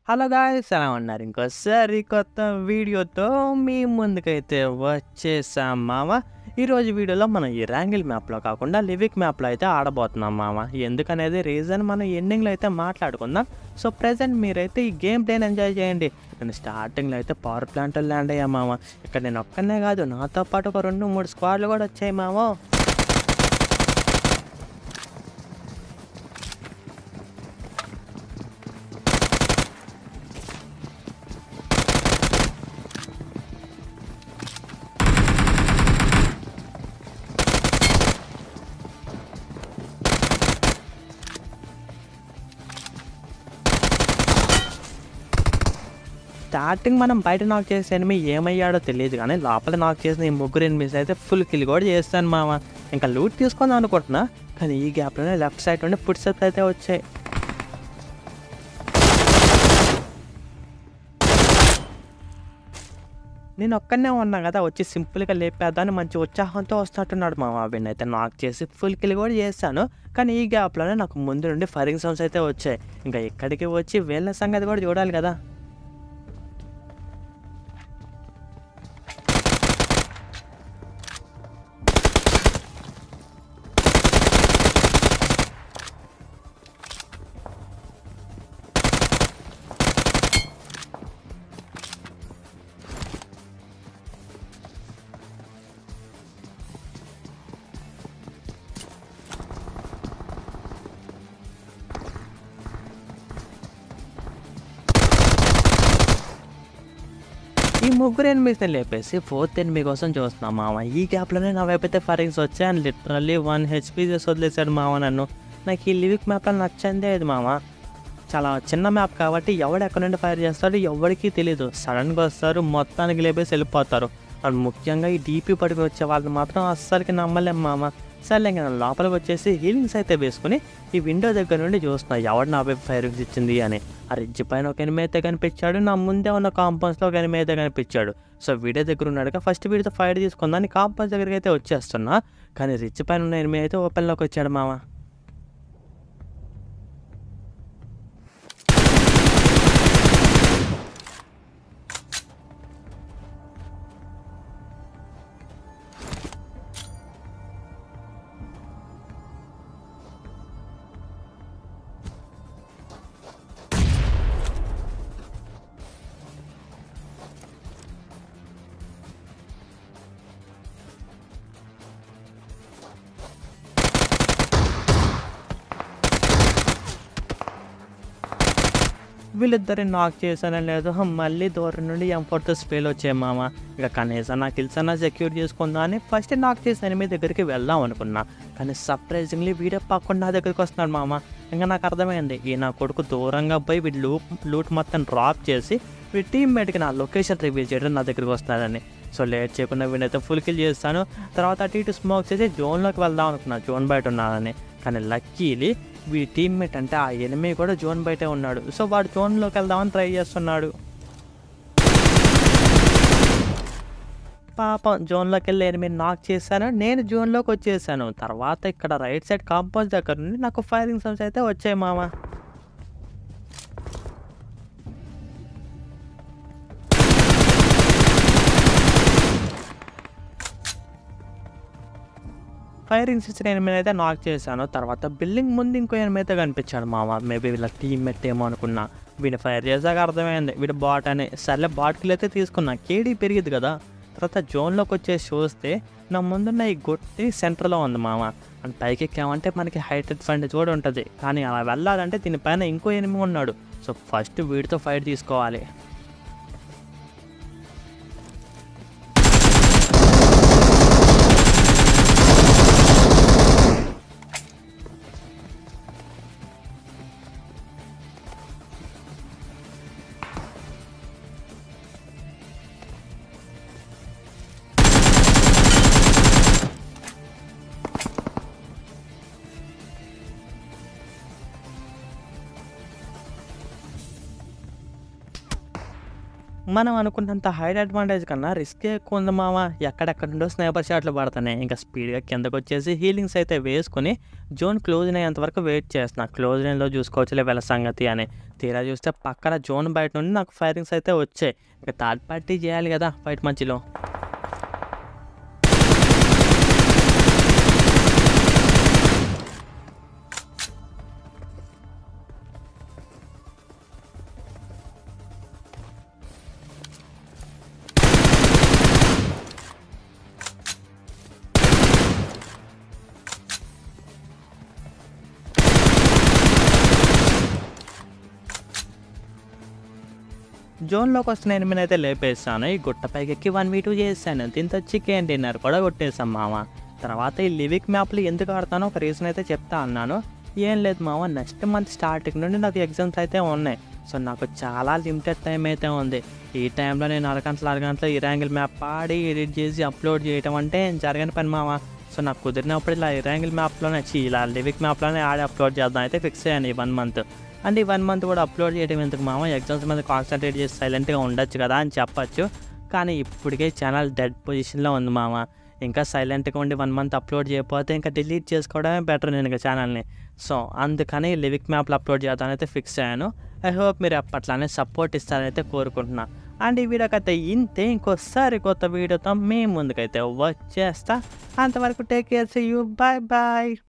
hello guys ఎలా ఉన్నారు ఇంకోసారి కొత్త వీడియోతో మీ ముందుకైతే వచ్చేసాం మామ ఈరోజు వీడియోలో మనం ఈ ర్యాంగిల్ మ్యాప్లో కాకుండా లివిక్ మ్యాప్లో అయితే ఆడబోతున్నాం మామ ఎందుకనేది రీజన్ మనం ఎండింగ్లో అయితే మాట్లాడుకుందాం సో ప్రజెంట్ మీరైతే ఈ గేమ్ ప్లేని ఎంజాయ్ చేయండి నేను స్టార్టింగ్లో అయితే పవర్ ప్లాంట్లో ల్యాండ్ అయ్యా మామ ఇక్కడ నేను ఒక్కనే కాదు నాతో పాటు ఒక రెండు మూడు స్క్వాడ్లు కూడా వచ్చాయి మామ స్టార్టింగ్ మనం బయట నాక్ చేసే ఎనిమి ఏమయ్యాడో తెలియదు కానీ లోపల నాక్ చేసిన ఈ ముగ్గురు ఎనిమిస్ అయితే ఫుల్ కిల్ కూడా చేస్తాను మామ ఇంకా లూట్ తీసుకుందాం అనుకుంటున్నా కానీ ఈ గ్యాప్లోనే లెఫ్ట్ సైడ్ నుండి ఫుడ్ స్టెప్స్ అయితే వచ్చాయి నేను ఒక్కనే ఉన్నా కదా వచ్చి సింపుల్గా లేపేద్దాన్ని మంచి ఉత్సాహంతో వస్తున్నట్టున్నాడు మా వీడిని అయితే నాక్ చేసి ఫుల్ కిల్ కూడా చేశాను కానీ ఈ గ్యాప్లోనే నాకు ముందు నుండి ఫైరింగ్ సౌండ్స్ అయితే వచ్చాయి ఇంకా ఇక్కడికి వచ్చి వీళ్ళ సంగతి కూడా చూడాలి కదా ఈ ముగ్గురు ఎనిమిదిని లేపేసి ఫోర్త్ ఎనిమిది కోసం చూస్తున్నాం మామ ఈ గ్యాప్లోనే నా వైపు అయితే ఫరింగ్స్ వచ్చాయి అండ్ లిటరల్లీ వన్ హెచ్పి చేసి వదిలేశాడు మామ నన్ను నాకు ఈ లివిక్ మ్యాప్లో నచ్చిందే అది మామ చాలా చిన్న మ్యాప్ కాబట్టి ఎవడు ఎక్కడి నుండి ఫైర్ చేస్తాడో ఎవరికి తెలియదు సడన్గా వస్తారు మొత్తానికి లేపేసి వెళ్ళిపోతారు అండ్ ముఖ్యంగా ఈ డీపీ పడికి వచ్చే వాళ్ళని మాత్రం అస్సలకి నమ్మలేం మామ సరే ఇంకా నేను లోపలికి వచ్చేసి హీలింగ్స్ అయితే వేసుకుని ఈ విండో దగ్గర నుండి చూస్తున్నా ఎవడు నా వైపు ఫైరింగ్స్ ఇచ్చింది అని ఆ రిడ్జ్ పైన ఒక ఎనిమిది అయితే కనిపించాడు నా ముందే ఉన్న కాంపౌండ్స్లో ఒక ఎనిమిది అయితే కనిపించాడు సో వీడియో దగ్గర ఉన్నాడుగా ఫస్ట్ వీడితో ఫైర్ తీసుకుందాని కాంపౌండ్స్ దగ్గరికి అయితే వచ్చేస్తున్నా కానీ రిడ్జ్ పైన ఉన్న ఎనిమిది అయితే ఓపెన్లోకి వచ్చాడు మామ వీళ్ళిద్దరిని నాక్ చేశానో లేదో మళ్ళీ దూరం నుండి ఎం ఫోర్తో స్పేల్ వచ్చాయి మామ ఇక కనీసం నా కిల్స్ అన్నా సెక్యూర్ చేసుకుందా అని ఫస్ట్ నాక్ చేసిన ఎనిమిది దగ్గరికి వెళ్దాం అనుకున్నా కానీ సర్ప్రైజింగ్లీ వీడియో పక్కన నా దగ్గరికి వస్తున్నాడు మామ ఇంకా నాకు అర్థమైంది ఈ నా కొడుకు దూరంగా పోయి వీడు లూట్ లూట్ మొత్తం డ్రాప్ చేసి వీడి టీమ్మేట్కి నా లొకేషన్ రివీల్ చేయడం నా దగ్గరికి వస్తున్నాడని సో లేట్ చేయకుండా వీడైతే ఫుల్ కిల్ చేస్తాను తర్వాత అటు ఇటు స్మోక్ చేసి జోన్లోకి వెళ్దాం అనుకున్నా జోన్ బయట ఉన్నానని కానీ లక్కీలీ వీడి టీమ్మేట్ అంటే ఆ ఎనిమి కూడా జోన్ బయటే ఉన్నాడు సో వాడు జోన్లోకి వెళ్దామని ట్రై చేస్తున్నాడు పాపం జోన్లోకి వెళ్ళి ఎనిమి నాక్ చేశాను నేను జోన్లోకి వచ్చేసాను తర్వాత ఇక్కడ రైట్ సైడ్ కాంపౌండ్ దగ్గర నుండి నాకు ఫైరింగ్ సౌండ్స్ అయితే వచ్చాయి మామ ఫైరింగ్ ఇచ్చిన ఎనిమిది అయితే నాక్ చేశాను తర్వాత బిల్డింగ్ ముందు ఇంకో ఎనిమిది అయితే కనిపించాడు మామ మేబీ వీళ్ళ టీమ్ మెట్ ఏమో అనుకున్నా వీడు ఫైర్ చేశాక అర్థమైంది వీడు బాట్ అని సర్లే బాట్కి అయితే తీసుకున్నా కేడీ పెరిగింది కదా తర్వాత జోన్లోకి వచ్చేసి చూస్తే నా ముందున్న ఈ గొట్టి సెంటర్లో ఉంది మామ అండ్ పైకి ఎక్కామంటే మనకి హైటెడ్ ఫండ్ కూడా ఉంటుంది కానీ అలా వెళ్ళాలంటే దీనిపైన ఇంకో ఎనిమిది ఉన్నాడు సో ఫస్ట్ వీడితో ఫైట్ తీసుకోవాలి మనం అనుకున్నంత హైడ్ అడ్వాంటేజ్ కన్నా రిస్క్ ఎక్కువ ఉంది మామ ఎక్కడెక్కడ నుండో స్నైపర్ షాట్లు పడుతున్నాయి ఇంకా స్పీడ్గా కిందకు వచ్చేసి హీలింగ్స్ అయితే వేసుకుని జోన్ క్లోజ్ అయ్యేంత వరకు వెయిట్ చేస్తున్నా క్లోజ్ లైన్లో చూసుకోవచ్చులే వీళ్ళ సంగతి అని తీరా చూస్తే పక్కన జోన్ బయట నుండి నాకు ఫైరింగ్స్ అయితే వచ్చాయి ఇంకా థర్డ్ పార్టీ చేయాలి కదా ఫైట్ మధ్యలో జోన్లోకి వస్తున్న ఎనిమిది అయితే లేపేస్తాను ఈ గుట్ట పైకి ఎక్కి వన్ వీ టూ చేశాను దీంతో చికెన్ డిన్నర్ కూడా కొట్టేసాం మామ తర్వాత ఈ లివిక్ మ్యాప్లు ఎందుకు ఆడతానో ఒక రీజన్ అయితే చెప్తా అన్నాను ఏం లేదు మామ నెక్స్ట్ మంత్ స్టార్టింగ్ నుండి నాకు ఎగ్జామ్స్ అయితే ఉన్నాయి సో నాకు చాలా లిమిటెడ్ టైం అయితే ఉంది ఈ టైంలో నేను అరగంటలు అరగంటలు ఇరాంగిల్ మ్యాప్ పాడి ఎడిట్ చేసి అప్లోడ్ చేయడం అంటే జరగని పని మామ సో నాకు కుదిరినప్పుడు ఇలా ఇరాంగిల్ మ్యాప్లోనే చి ఇలా లివిక్ మ్యాప్లోనే ఆడి అప్లోడ్ చేద్దాం అయితే ఫిక్స్ అయ్యాను ఈ వన్ మంత్ అండ్ ఈ వన్ మంత్ కూడా అప్లోడ్ చేయడం ఎందుకు మామ ఎగ్జామ్స్ మీద కాన్సన్ట్రేట్ చేసి సైలెంట్గా ఉండొచ్చు కదా అని చెప్పచ్చు కానీ ఇప్పటికే ఛానల్ డెడ్ పొజిషన్లో ఉంది మామ ఇంకా సైలెంట్గా ఉండి వన్ మంత్ అప్లోడ్ చేయకపోతే ఇంకా డిలీట్ చేసుకోవడమే బెటర్ నేను ఇంకా ఛానల్ని సో అందుకని లివిక్ మ్యాప్లో అప్లోడ్ చేద్దానైతే ఫిక్స్ అయ్యాను ఐ హోప్ మీరు అప్పట్లానే సపోర్ట్ ఇస్తారనైతే కోరుకుంటున్నా అండ్ ఈ వీడియోకైతే ఇంతే ఇంకోసారి కొత్త వీడియోతో మేము ముందుకైతే వచ్చేస్తా అంతవరకు take care see you bye bye